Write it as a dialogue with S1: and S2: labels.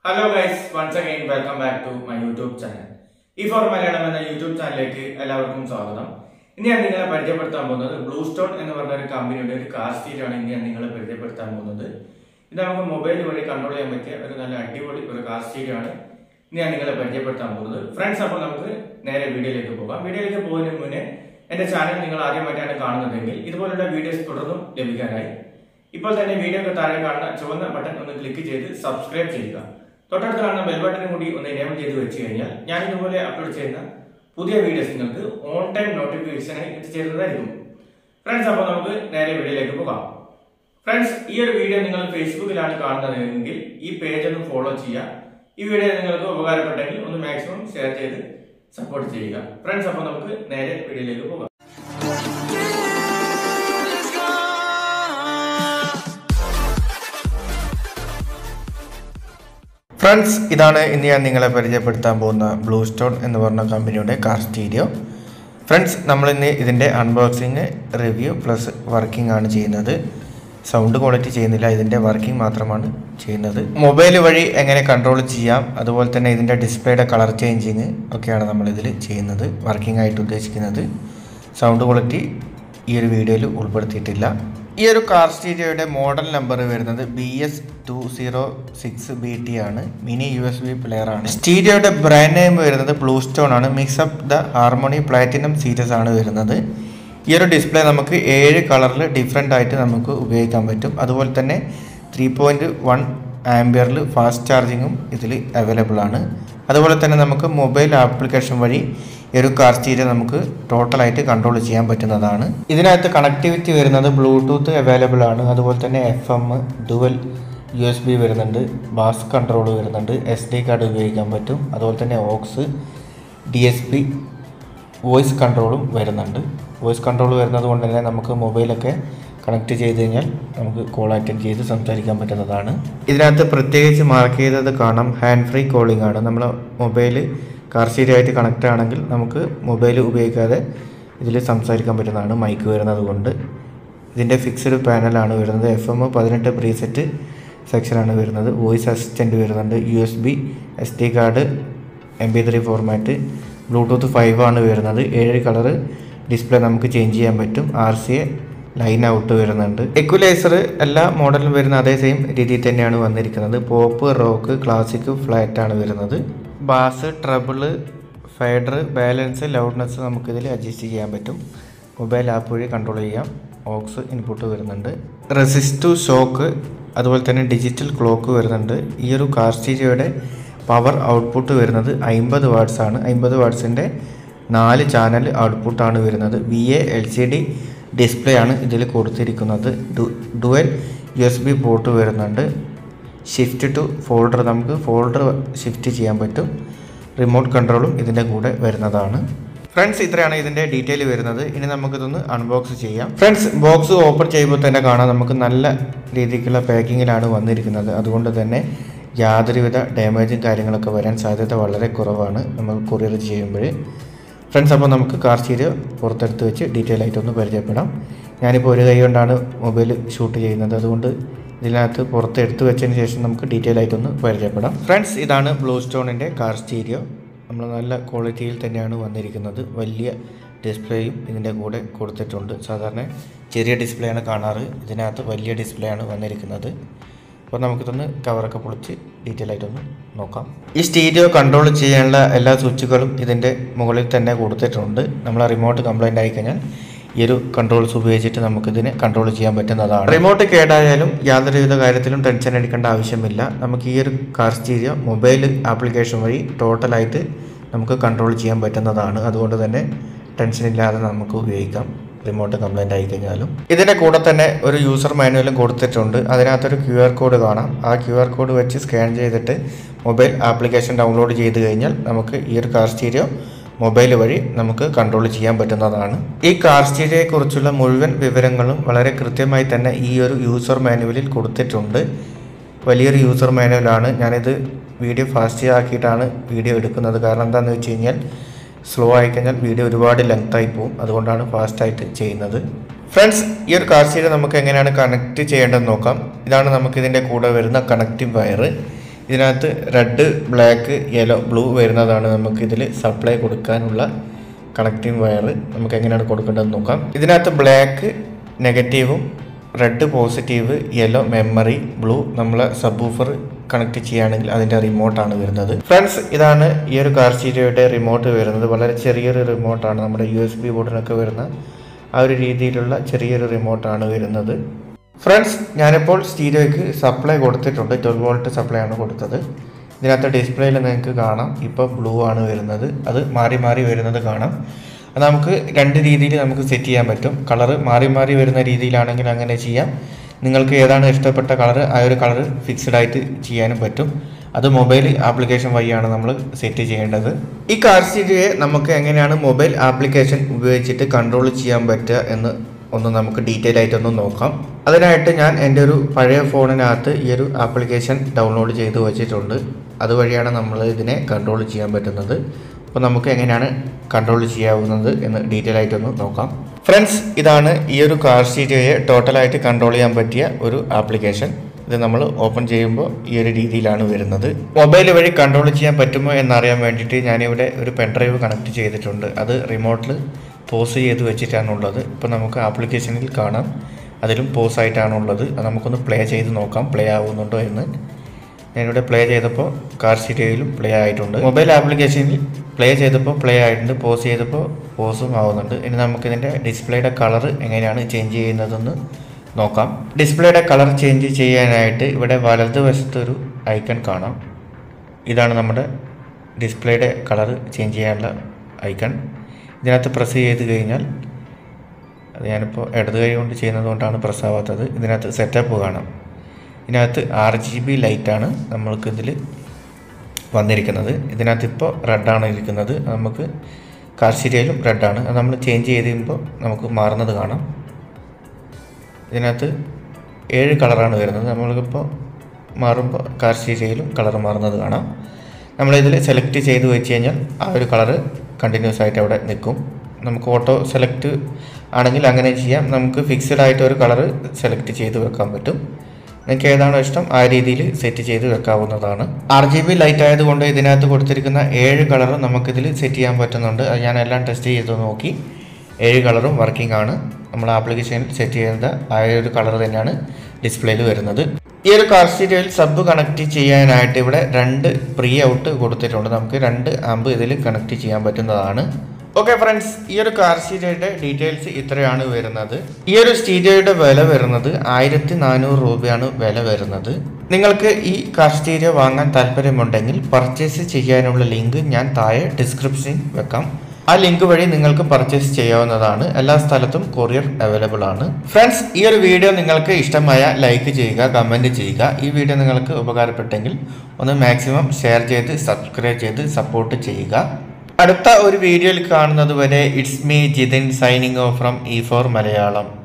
S1: hello guys once again welcome back to my YouTube channel E four Malayalam എന്ന YouTube ചാനലിലേക്ക് എല്ലാവർക്കും സ്വാഗതം ഇനി ഞാൻ നിങ്ങളെ പരിചയപ്പെടുത്താൻ പോകുന്നത് ബ്ലൂ സ്റ്റോൺ എന്ന് പറഞ്ഞ ഒരു കമ്പനിയുടെ ഒരു കാർ സ്റ്റീൽ ആണ് ഇനി ഞാൻ നിങ്ങളെ പരിചയപ്പെടുത്താൻ പോകുന്നത് ഇത് നമുക്ക് മൊബൈൽ വഴി കൺട്രോൾ ചെയ്യാൻ പറ്റിയ ഒരു നല്ല അടിപൊളി ഒരു കാർ സ്റ്റീൽ ആണ് ഇനി ഞാൻ നിങ്ങളെ പരിചയപ്പെടുത്താൻ പോകുന്നത് ഫ്രണ്ട്സ് അപ്പോൾ നമുക്ക് നേരെ വീഡിയോയിലേക്ക് പോകാം വീഡിയോയിലേക്ക് പോകുന്നതിന് മുന്നേ എന്റെ ചാനൽ നിങ്ങൾ ആദ്യമായിട്ടാണ് കാണുന്നതെങ്കിൽ ഇതുപോലുള്ള വീഡിയോസ് തുടർന്നും ലഭിക്കാനായി ഇപ്പോൾ തന്നെ വീഡിയോക്ക് താഴെ കാണുന്ന ചുവന്ന ബട്ടൺ ഒന്ന് ക്ലിക്ക് ചെയ്ത് സബ്സ്ക്രൈബ് ചെയ്യുക തൊട്ടടുത്ത് കാണുന്ന ബെൽ ബട്ടൺ കൂടി ഒന്ന് എനേബിൾ ചെയ്ത് വെച്ച് കഴിഞ്ഞാൽ ഞാൻ ഇതുപോലെ അപ്ലോഡ് ചെയ്യുന്ന പുതിയ വീഡിയോസ് നിങ്ങൾക്ക് ഓൺ ടൈം നോട്ടിഫിക്കേഷനായി എത്തിച്ചേരുന്നതായിരിക്കും ഫ്രണ്ട്സ് അപ്പോൾ നമുക്ക് നേരെ വീഡിയോയിലേക്ക് പോകാം ഫ്രണ്ട്സ് ഈ ഒരു വീഡിയോ നിങ്ങൾ ഫേസ്ബുക്കിലാണ് കാണുന്നതെങ്കിൽ ഈ പേജ് ഒന്ന് ഫോളോ ചെയ്യുക ഈ വീഡിയോ നിങ്ങൾക്ക് ഉപകാരപ്പെട്ടെങ്കിൽ ഒന്ന് മാക്സിമം ഷെയർ ചെയ്ത് സപ്പോർട്ട് ചെയ്യുക ഫ്രണ്ട്സ് അപ്പോൾ നമുക്ക് നേരെ വീഡിയോയിലേക്ക് പോകാം
S2: ഫ്രണ്ട്സ് ഇതാണ് ഇന്ന് ഞാൻ നിങ്ങളെ പരിചയപ്പെടുത്താൻ പോകുന്ന ബ്ലൂ സ്റ്റോൺ എന്ന് പറഞ്ഞ കമ്പനിയുടെ കാർ സ്റ്റീരിയോ ഫ്രണ്ട്സ് നമ്മളിന്ന് ഇതിൻ്റെ അൺബോക്സിങ് റിവ്യൂ പ്ലസ് വർക്കിംഗ് ആണ് ചെയ്യുന്നത് സൗണ്ട് ക്വാളിറ്റി ചെയ്യുന്നില്ല ഇതിൻ്റെ വർക്കിംഗ് മാത്രമാണ് ചെയ്യുന്നത് മൊബൈൽ വഴി എങ്ങനെ കൺട്രോൾ ചെയ്യാം അതുപോലെ തന്നെ ഇതിൻ്റെ ഡിസ്പ്ലേയുടെ കളർ ചേഞ്ചിങ് ഒക്കെയാണ് നമ്മളിതിൽ ചെയ്യുന്നത് വർക്കിംഗ് ആയിട്ട് ഉദ്ദേശിക്കുന്നത് സൗണ്ട് ക്വാളിറ്റി ഈ ഒരു വീഡിയോയിൽ ഉൾപ്പെടുത്തിയിട്ടില്ല ഈ ഒരു കാർ സ്റ്റീരിയോയുടെ മോഡൽ നമ്പർ വരുന്നത് B S two zero six B T ആണ് mini U S B player ആണ് സ്റ്റീരിയോയുടെ ബ്രാൻഡ് നെയിം വരുന്നത് ബ്ലൂ സ്റ്റോൺ ആണ് mix up the harmony platinum series ആണ് വരുന്നത് ഈ ഒരു ഡിസ്പ്ലേ നമുക്ക് ഏഴ് കളറിൽ ഡിഫറെൻ്റ് ആയിട്ട് നമുക്ക് ഉപയോഗിക്കാൻ പറ്റും അതുപോലെ തന്നെ ത്രീ പോയിൻറ്റ് വൺ ആംബിയറിൽ ഫാസ്റ്റ് ചാർജിങ്ങും ഇതിൽ അവൈലബിൾ ആണ് അതുപോലെ തന്നെ നമുക്ക് മൊബൈൽ ആപ്ലിക്കേഷൻ വഴി ഈ ഒരു കാർ സ്റ്റീരിയോ നമുക്ക് ടോട്ടലായിട്ട് കൺട്രോൾ ചെയ്യാൻ പറ്റുന്നതാണ് ഇതിനകത്ത് കണക്ടിവിറ്റി വരുന്നത് ബ്ലൂടൂത്ത് അവൈലബിൾ ആണ് അതുപോലെ തന്നെ F M dual U S B വരുന്നുണ്ട് ബാസ് കൺട്രോൾ വരുന്നുണ്ട് എസ് ഡി കാർഡ് ഉപയോഗിക്കാൻ പറ്റും അതുപോലെ തന്നെ aux D S P voice കൺട്രോളും വരുന്നുണ്ട് വോയിസ് കൺട്രോൾ വരുന്നത് കൊണ്ട് തന്നെ നമുക്ക് മൊബൈലൊക്കെ കണക്ട് ചെയ്ത് കഴിഞ്ഞാൽ നമുക്ക് കോൾ അറ്റൻഡ് ചെയ്ത് സംസാരിക്കാൻ പറ്റുന്നതാണ് ഇതിനകത്ത് പ്രത്യേകിച്ച് മാർക്ക് ചെയ്തത് കാണാം ഹാൻഡ് ഫ്രീ കോളിംഗ് ആണ് നമ്മൾ മൊബൈൽ കാർ ആയിട്ട് കണക്റ്റ് ആണെങ്കിൽ നമുക്ക് മൊബൈൽ ഉപയോഗിക്കാതെ ഇതിൽ സംസാരിക്കാൻ പറ്റുന്നതാണ് മൈക്ക് വരുന്നത് കൊണ്ട് ഇതിൻ്റെ ഫിക്സ്ഡ് പാനലാണ് വരുന്നത് എഫ് എം പതിനെട്ട് പ്രീസെറ്റ് സെക്ഷനാണ് വരുന്നത് വോയിസ് അസിസ്റ്റൻറ്റ് വരുന്നുണ്ട് U S B S D card M P three format bluetooth five ആണ് വരുന്നത് ഏഴ് കളറ് ഡിസ്പ്ലേ നമുക്ക് ചേഞ്ച് ചെയ്യാൻ പറ്റും R C A line out വരുന്നുണ്ട് എക്വലൈസർ എല്ലാ മോഡലിലും വരുന്ന അതേ സെയിം രീതിയിൽ തന്നെയാണ് വന്നിരിക്കുന്നത് പോപ്പ് റോക്ക് ക്ലാസിക് ഫ്ലാറ്റ് ആണ് വരുന്നത് bass treble fader balance loudness നമുക്കിതിൽ അഡ്ജസ്റ്റ് ചെയ്യാൻ പറ്റും മൊബൈൽ ആപ്പ് വഴി കൺട്രോൾ ചെയ്യാം ഓക്സ് ഇൻപുട്ട് വരുന്നുണ്ട് റെസിസ്റ്റു ഷോക്ക് അതുപോലെ തന്നെ ഡിജിറ്റൽ ക്ലോക്ക് വരുന്നുണ്ട് ഈ ഒരു കാർ സ്റ്റീരിയോയുടെ പവർ ഔട്ട്പുട്ട് വരുന്നത് അമ്പത് വാട്ട്സ് ആണ് അമ്പത് വാട്ട്സിൻ്റെ നാല് ചാനൽ ഔട്ട്പുട്ടാണ് വരുന്നത് V A L C D display ആണ് ഇതിൽ കൊടുത്തിരിക്കുന്നത് dual U S B port വരുന്നുണ്ട് ഷിഫ്റ്റ് ടു ഫോൾഡർ നമുക്ക് ഫോൾഡർ ഷിഫ്റ്റ് ചെയ്യാൻ പറ്റും റിമോട്ട് കൺട്രോളും ഇതിൻ്റെ കൂടെ വരുന്നതാണ് ഫ്രണ്ട്സ് ഇത്രയാണ് ഇതിൻ്റെ ഡീറ്റെയിൽ വരുന്നത് ഇനി നമുക്കിതൊന്ന് അൺബോക്സ് ചെയ്യാം ഫ്രണ്ട്സ് ബോക്സ് ഓപ്പൺ ചെയ്യുമ്പോൾ തന്നെ കാണാം നമുക്ക് നല്ല രീതിക്കുള്ള പാക്കിങ്ങിലാണ് വന്നിരിക്കുന്നത് അതുകൊണ്ട് തന്നെ യാതൊരുവിധ ഡാമേജും കാര്യങ്ങളൊക്കെ വരാൻ സാധ്യത വളരെ കുറവാണ് നമ്മൾ കൊറിയർ ചെയ്യുമ്പോൾ ഫ്രണ്ട്സ് അപ്പോൾ നമുക്ക് കാർ സ്റ്റീരിയോ പുറത്തെടുത്ത് വെച്ച് ഡീറ്റെയിൽ ആയിട്ടൊന്ന് പരിചയപ്പെടാം ഞാനിപ്പോൾ ഒരു കൈ കൊണ്ടാണ് മൊബൈൽ ഷൂട്ട് ചെയ്യുന്നത് അതുകൊണ്ട് ഇതിനകത്ത് പുറത്ത് എടുത്തു വെച്ചതിന് ശേഷം നമുക്ക് ഡീറ്റെയിൽ ആയിട്ടൊന്ന് പരിചയപ്പെടാം ഫ്രണ്ട്സ് ഇതാണ് ബ്ലൂ സ്റ്റോണിൻ്റെ കാർ സ്റ്റീരിയോ നമ്മൾ നല്ല ക്വാളിറ്റിയിൽ തന്നെയാണ് വന്നിരിക്കുന്നത് വലിയ ഡിസ്പ്ലേയും ഇതിൻ്റെ കൂടെ കൊടുത്തിട്ടുണ്ട് സാധാരണ ചെറിയ ഡിസ്പ്ലേ ആണ് കാണാറ് ഇതിനകത്ത് വലിയ ഡിസ്പ്ലേ ആണ് വന്നിരിക്കുന്നത് അപ്പോൾ നമുക്കിതൊന്ന് കവറൊക്കെ പൊളിച്ച് ഡീറ്റെയിൽ ആയിട്ടൊന്ന് നോക്കാം ഈ സ്റ്റീരിയോ കൺട്രോൾ ചെയ്യാനുള്ള എല്ലാ സ്വിച്ചുകളും ഇതിൻ്റെ മുകളിൽ തന്നെ കൊടുത്തിട്ടുണ്ട് നമ്മൾ റിമോട്ട് കംപ്ലൈൻ്റ് ആയിക്കഴിഞ്ഞാൽ ഈ ഒരു കൺട്രോൾസ് ഉപയോഗിച്ചിട്ട് നമുക്കിതിനെ കൺട്രോൾ ചെയ്യാൻ പറ്റുന്നതാണ് റിമോട്ട് കേടായാലും യാതൊരുവിധ കാര്യത്തിലും ടെൻഷൻ എടുക്കേണ്ട ആവശ്യമില്ല നമുക്ക് ഈ ഒരു കാർ സ്റ്റീരിയോ മൊബൈൽ ആപ്ലിക്കേഷൻ വഴി ടോട്ടലായിട്ട് നമുക്ക് കൺട്രോൾ ചെയ്യാൻ പറ്റുന്നതാണ് അതുകൊണ്ട് തന്നെ ടെൻഷൻ ഇല്ലാതെ നമുക്ക് ഉപയോഗിക്കാം റിമോട്ട് കംപ്ലൈൻ്റ് ആയി കഴിഞ്ഞാലും ഇതിൻ്റെ കൂടെ തന്നെ ഒരു യൂസർ മാനുവലും കൊടുത്തിട്ടുണ്ട് അതിനകത്തൊരു ക്യു ആർ കോഡ് കാണാം ആ ക്യു ആർ കോഡ് വെച്ച് സ്കാൻ ചെയ്തിട്ട് മൊബൈൽ ആപ്ലിക്കേഷൻ ഡൗൺലോഡ് ചെയ്ത് കഴിഞ്ഞാൽ നമുക്ക് ഈ ഒരു കാർ സ്റ്റീരിയോ മൊബൈൽ വഴി നമുക്ക് കൺട്രോൾ ചെയ്യാൻ പറ്റുന്നതാണ് ഈ കാർ സ്റ്റീരിയോയെ കുറിച്ചുള്ള മുഴുവൻ വിവരങ്ങളും വളരെ കൃത്യമായി തന്നെ ഈ ഒരു യൂസർ മാനുവലിൽ കൊടുത്തിട്ടുണ്ട് വലിയൊരു യൂസർ മാനുവലാണ് ഞാനിത് വീഡിയോ ഫാസ്റ്റ് ആക്കിയിട്ടാണ് വീഡിയോ എടുക്കുന്നത് കാരണം എന്താണെന്ന് വെച്ച് കഴിഞ്ഞാൽ സ്ലോ ആയിക്കഴിഞ്ഞാൽ വീഡിയോ ഒരുപാട് ലെങ്ത് ആയി പോകും അതുകൊണ്ടാണ് ഫാസ്റ്റായിട്ട് ചെയ്യുന്നത് ഫ്രണ്ട്സ് ഈ ഒരു കാർ സ്റ്റീരിയോ നമുക്ക് എങ്ങനെയാണ് കണക്ട് ചെയ്യേണ്ടതെന്ന് നോക്കാം ഇതാണ് നമുക്ക് ഇതിൻ്റെ കൂടെ വരുന്ന കണക്റ്റീവ് വയർ ഇതിനകത്ത് റെഡ് ബ്ലാക്ക് യെല്ലോ ബ്ലൂ വരുന്നതാണ് നമുക്ക് ഇതിൽ സപ്ലൈ കൊടുക്കാനുള്ള കണക്റ്റിംഗ് വയർ നമുക്ക് എങ്ങനെയാണ് കൊടുക്കേണ്ടതെന്ന് നോക്കാം ഇതിനകത്ത് ബ്ലാക്ക് നെഗറ്റീവും red positive yellow memory blue നമ്മളെ സബ്ബൂഫർ കണക്ട് ചെയ്യുകയാണെങ്കിൽ അതിൻ്റെ റിമോട്ടാണ് വരുന്നത് ഫ്രണ്ട്സ് ഇതാണ് ഈ ഒരു കാർ സ്റ്റീരിയോയുടെ റിമോട്ട് വരുന്നത് വളരെ ചെറിയൊരു റിമോട്ടാണ് നമ്മുടെ യു എസ് ബി ബോർഡിനൊക്കെ വരുന്ന ആ ഒരു രീതിയിലുള്ള ചെറിയൊരു റിമോട്ടാണ് വരുന്നത് ഫ്രണ്ട്സ് ഞാനിപ്പോൾ സ്റ്റീരിയോയ്ക്ക് സപ്ലൈ കൊടുത്തിട്ടുണ്ട് ട്വൽവ് വോൾട്ട് സപ്ലൈ ആണ് കൊടുത്തത് ഇതിനകത്ത് ഡിസ്പ്ലേയിൽ നിങ്ങൾക്ക് കാണാം ഇപ്പോൾ ബ്ലൂ ആണ് വരുന്നത് അത് മാറി മാറി വരുന്നത് കാണാം അത് നമുക്ക് രണ്ട് രീതിയിൽ നമുക്ക് സെറ്റ് ചെയ്യാൻ പറ്റും കളറ് മാറി മാറി വരുന്ന രീതിയിലാണെങ്കിൽ അങ്ങനെ ചെയ്യാം നിങ്ങൾക്ക് ഏതാണ് ഇഷ്ടപ്പെട്ട കളർ ആ ഒരു കളർ ഫിക്സ്ഡ് ആയിട്ട് ചെയ്യാനും പറ്റും അത് മൊബൈൽ ആപ്ലിക്കേഷൻ വഴിയാണ് നമ്മൾ സെറ്റ് ചെയ്യേണ്ടത് ഈ കാർ സ്റ്റീരിയോയെ നമുക്ക് എങ്ങനെയാണ് മൊബൈൽ ആപ്ലിക്കേഷൻ ഉപയോഗിച്ചിട്ട് കൺട്രോൾ ചെയ്യാൻ പറ്റുക എന്ന് ഒന്ന് നമുക്ക് ഡീറ്റെയിൽ ആയിട്ടൊന്ന് നോക്കാം അതിനായിട്ട് ഞാൻ എൻ്റെ ഒരു പഴയ ഫോണിനകത്ത് ഈ ഒരു ആപ്ലിക്കേഷൻ ഡൗൺലോഡ് ചെയ്ത് വെച്ചിട്ടുണ്ട് അതുവഴിയാണ് നമ്മൾ ഇതിനെ കൺട്രോൾ ചെയ്യാൻ പറ്റുന്നത് അപ്പോൾ നമുക്ക് എങ്ങനെയാണ് കൺട്രോൾ ചെയ്യാവുന്നത് എന്ന് ഡീറ്റെയിൽ ആയിട്ടൊന്ന് നോക്കാം ഫ്രണ്ട്സ് ഇതാണ് ഈ ഒരു കാർ സ്റ്റീരിയോയെ ടോട്ടലായിട്ട് കൺട്രോൾ ചെയ്യാൻ പറ്റിയ ഒരു ആപ്ലിക്കേഷൻ ഇത് നമ്മൾ ഓപ്പൺ ചെയ്യുമ്പോൾ ഈ ഒരു രീതിയിലാണ് വരുന്നത് മൊബൈൽ വഴി കൺട്രോൾ ചെയ്യാൻ പറ്റുമോ എന്നറിയാൻ വേണ്ടിയിട്ട് ഞാനിവിടെ ഒരു പെൻഡ്രൈവ് കണക്ട് ചെയ്തിട്ടുണ്ട് അത് റിമോട്ടിൽ പോസ് ചെയ്ത് വെച്ചിട്ടാണുള്ളത് ഇപ്പോൾ നമുക്ക് ആപ്ലിക്കേഷനിൽ കാണാം അതിലും പോസ് ആയിട്ടാണുള്ളത് അത് നമുക്കൊന്ന് പ്ലേ ചെയ്ത് നോക്കാം പ്ലേ ആവുന്നുണ്ടോ എന്ന് ഞാനിവിടെ പ്ലേ ചെയ്തപ്പോൾ കാർ സ്റ്റീരിയോയിലും പ്ലേ ആയിട്ടുണ്ട് മൊബൈൽ ആപ്ലിക്കേഷനിൽ പ്ലേ ചെയ്തപ്പോൾ പ്ലേ ആയിട്ടുണ്ട് പോസ് ചെയ്തപ്പോൾ പോസും ആവുന്നുണ്ട് ഇനി നമുക്കിതിൻ്റെ ഡിസ്പ്ലേയുടെ കളർ എങ്ങനെയാണ് ചേഞ്ച് ചെയ്യുന്നതെന്ന് നോക്കാം ഡിസ്പ്ലേയുടെ കളർ ചേഞ്ച് ചെയ്യാനായിട്ട് ഇവിടെ വലതുവശത്ത് ഒരു ഐക്കൺ കാണാം ഇതാണ് നമ്മുടെ ഡിസ്പ്ലേയുടെ കളർ ചേഞ്ച് ചെയ്യാനുള്ള ഐക്കൺ ഇതിനകത്ത് പ്രസ് ചെയ്ത് കഴിഞ്ഞാൽ അത് ഞാനിപ്പോൾ ഇടത് കൈ കൊണ്ട് ചെയ്യുന്നത് കൊണ്ടാണ് പ്രസ് ആവാത്തത് ഇതിനകത്ത് സെറ്റപ്പ് കാണാം ഇതിനകത്ത് ആർ ജി ബി ലൈറ്റാണ് നമ്മൾക്ക് ഇതിൽ വന്നിരിക്കുന്നത് ഇതിനകത്ത് ഇപ്പോൾ റെഡാണ് ഇരിക്കുന്നത് അത് നമുക്ക് കാർഷികയിലും റെഡാണ് അത് നമ്മൾ ചേഞ്ച് ചെയ്ത് കഴിയുമ്പോൾ നമുക്ക് മാറുന്നത് കാണാം ഇതിനകത്ത് ഏഴ് കളറാണ് വരുന്നത് നമ്മൾക്കിപ്പോൾ മാറുമ്പോൾ കാർഷികയിലും കളർ മാറുന്നത് കാണാം നമ്മളിതിൽ സെലക്ട് ചെയ്ത് വെച്ച് കഴിഞ്ഞാൽ ആ ഒരു കളറ് കണ്ടിന്യൂസ് ആയിട്ട് അവിടെ നിൽക്കും നമുക്ക് ഓട്ടോ സെലക്ട് ആണെങ്കിൽ അങ്ങനെ ചെയ്യാം നമുക്ക് ഫിക്സഡ് ആയിട്ട് ഒരു കളറ് സെലക്ട് ചെയ്ത് വെക്കാൻ പറ്റും നിങ്ങൾക്ക് ഏതാണോ ഇഷ്ടം ആ രീതിയിൽ സെറ്റ് ചെയ്ത് വെക്കാവുന്നതാണ് ആർ ജി ബി ലൈറ്റ് ആയതുകൊണ്ട് ഇതിനകത്ത് കൊടുത്തിരിക്കുന്ന ഏഴ് കളറും നമുക്കിതിൽ സെറ്റ് ചെയ്യാൻ പറ്റുന്നുണ്ട് അത് ഞാൻ എല്ലാം ടെസ്റ്റ് ചെയ്ത് നോക്കി ഏഴ് കളറും വർക്കിംഗ് ആണ് നമ്മൾ ആപ്ലിക്കേഷനിൽ സെറ്റ് ചെയ്യുന്ന ആ ഒരു കളർ തന്നെയാണ് ഡിസ്പ്ലേയിൽ വരുന്നത് ഈ ഒരു കാർ സ്റ്റീരിയോയിൽ സബ് കണക്ട് ചെയ്യാനായിട്ട് ഇവിടെ രണ്ട് പ്രീ ഔട്ട് കൊടുത്തിട്ടുണ്ട് നമുക്ക് രണ്ട് ആമ്പ് ഇതിൽ കണക്ട് ചെയ്യാൻ പറ്റുന്നതാണ് ഓക്കെ ഫ്രണ്ട്സ് ഈ ഒരു കാർ സ്റ്റീരിയോയുടെ ഡീറ്റെയിൽസ് ഇത്രയാണ് വരുന്നത് ഈ ഒരു സ്റ്റീരിയോയുടെ വില വരുന്നത് ആയിരത്തി നാനൂറ് രൂപയാണ് വില വരുന്നത് നിങ്ങൾക്ക് ഈ കാർ സ്റ്റീരിയോ വാങ്ങാൻ താല്പര്യമുണ്ടെങ്കിൽ പർച്ചേസ് ചെയ്യാനുള്ള ലിങ്ക് ഞാൻ താഴെ ഡിസ്ക്രിപ്ഷനിൽ വെക്കാം ആ ലിങ്ക് വഴി നിങ്ങൾക്ക് പർച്ചേസ് ചെയ്യാവുന്നതാണ് എല്ലാ സ്ഥലത്തും കൊറിയർ അവൈലബിൾ ആണ് ഫ്രണ്ട്സ് ഈ ഒരു വീഡിയോ നിങ്ങൾക്ക് ഇഷ്ടമായ ലൈക്ക് ചെയ്യുക കമൻറ്റ് ചെയ്യുക ഈ വീഡിയോ നിങ്ങൾക്ക് ഉപകാരപ്പെട്ടെങ്കിൽ ഒന്ന് മാക്സിമം ഷെയർ ചെയ്ത് സബ്സ്ക്രൈബ് ചെയ്ത് സപ്പോർട്ട് ചെയ്യുക അടുത്ത ഒരു വീഡിയോയിൽ കാണുന്നത് വരെ it's me Jithin signing off from E four Malayalam